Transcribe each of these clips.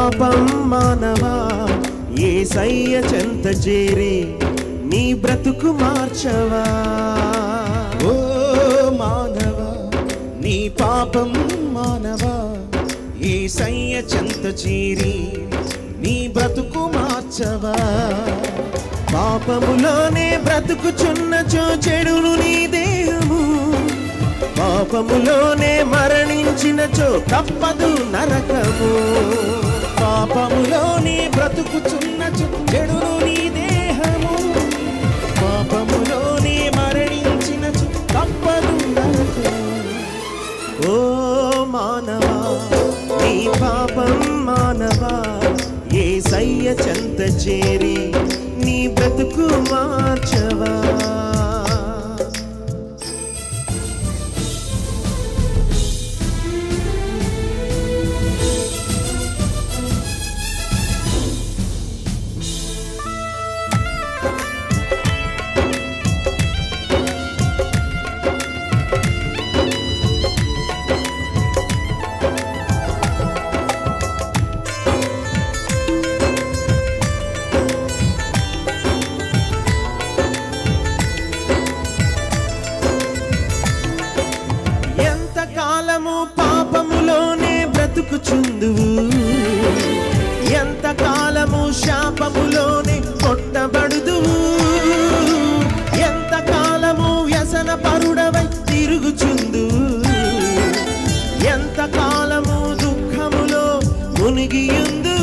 పాపం మానవా ఏ సయ్య చెంత చేరి నీ బ్రతుకు మార్చవా ఓ మానవ నీ పాపం మానవ ఈ సయ్య చెంత చీరి నీ బ్రతుకు మార్చవా పాపములోనే బ్రతుకుచున్నచో చెడును నీ దేహము పాపములోనే మరణించినచో తప్పదు నరకము పాపములోనే బ్రతుకుచున్న చెడును నీ దేహము పాపములోనే మరణించిన తప్పదు నరకము. ఓ మానవా నీ పాపం మానవా ఏ సయ్య చెంత చేరి నీ బ్రతుకు మార్చవా ఎంత కాలము పాపములోనే బ్రతుకుచుందువు ఎంత కాలము శాపములోనే కొట్టబడుదువు ఎంత కాలము వ్యసన పరుడవై తిరుగుచుందువు ఎంత కాలము దుఃఖములో మునిగియుందువు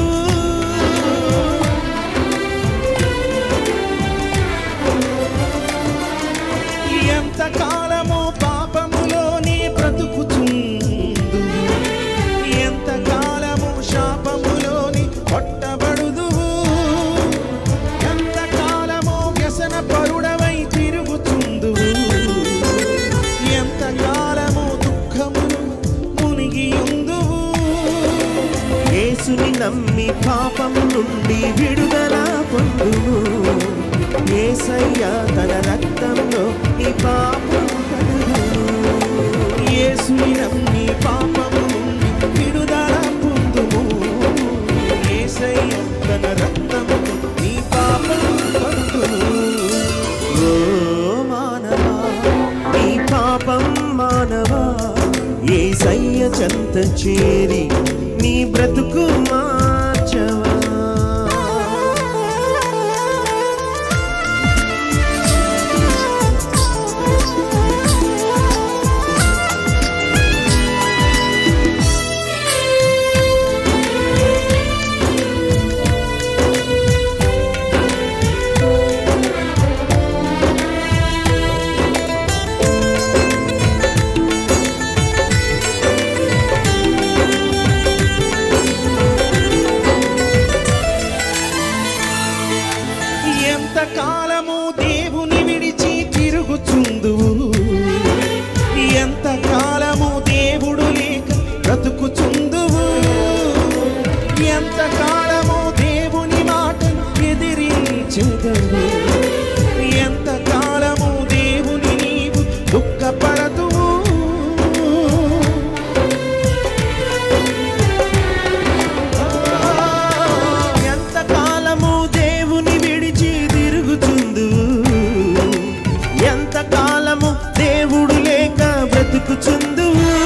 ఎంత కాలము పాపములోనే బ్రతుకుచుందు ఎంత కాలము శాపములోని కొట్టబడుదువు ఎంత కాలము వ్యసన పరుడవై తిరుగుచుందువు ఎంత కాలము దుఃఖములు మునిగియుందువు యేసుని నమ్మి పాపం నుండి విడుదల పొందుము యేసయ్య తన రక్తంలో నీ పాపం కడుగును యేసుని నమ్మి పాపము నుండి విడుదల పొందుము యేసయ్య తన రక్తముతో నీ పాపం కడుగును ఓ మానవా నీ పాపం మానవా యేసయ్య చెంత చేరి నీ బ్రతుకు మార్చవా ఎంత కాలము దేవుని విడిచి తిరుగుచుందువు ఎంత కాలము దేవుడు లేక బ్రతుకుచుందువు ఎంత కాలము దేవుని మాటను ఎదిరించెదవు ఎంత కాలము దేవుని నీవు దుఃఖపడదువు ఎంత కాలము దేవుని విడిచి తిరుగుచుందు ఎంత కాలము దేవుడు లేక బ్రతుకుచుందు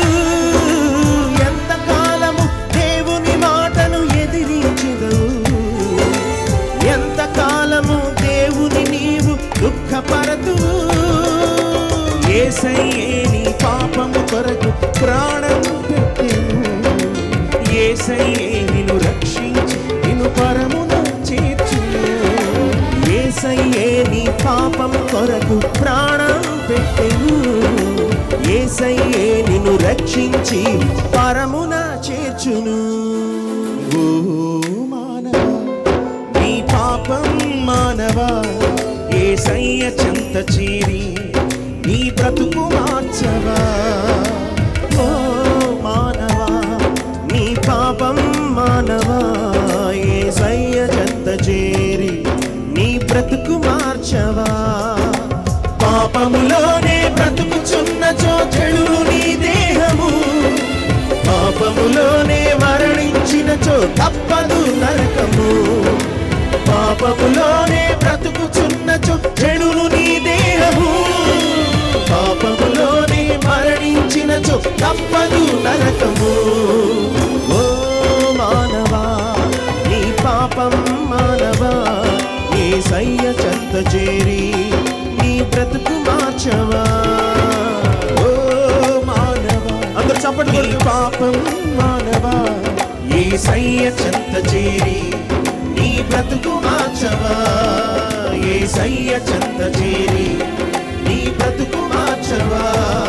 ఎంత కాలము దేవుని మాటను ఎదిరించుదవు ఎంత కాలము దేవుని నీవు దుఃఖపరదు ఏసయ్యే నీ పాపము కొరకు ప్రాణం పెట్టెను ఏసయ్యే నిన్ను రక్షించి నిన్ను పరమున చేర్చును ఏసయ్యే నీ పాపం కొరకు ప్రాణం పెట్టెను ఏసయ్యే నిన్ను రక్షించి పరమున చేర్చును ఓ మానవ నీ పాపం మానవ ఏసయ్య చెంత చేరి నీ బ్రతుకు మార్చవా ఓ మానవా నీ పాపం మానవా ఏసయ్య చెంత చేరి నీ బ్రతుకు మార్చవా పాపములోనే బ్రతుకుచున్నచో చెడు నీ దేహము పాపములోనే మరణించినచో తప్పదు పాపములోనే బ్రతుకుచున్నచో చెడును నీ దేహము పాపములోనే మరణించినచో తప్పదు నరకము ఓ మానవా నీ పాపం మానవా ఏ సయ్య చెంత చేరి నీ బ్రతుకు మార్చవా ఓ మానవా అందరు చప్పట్లు నీ పాపం మానవా ఏ సయ్య చెంత చేరి నీ బ్రతుకు మార్చవా ఏ సయ్య చెంత చేరి నీ బ్రతుకు మార్చవా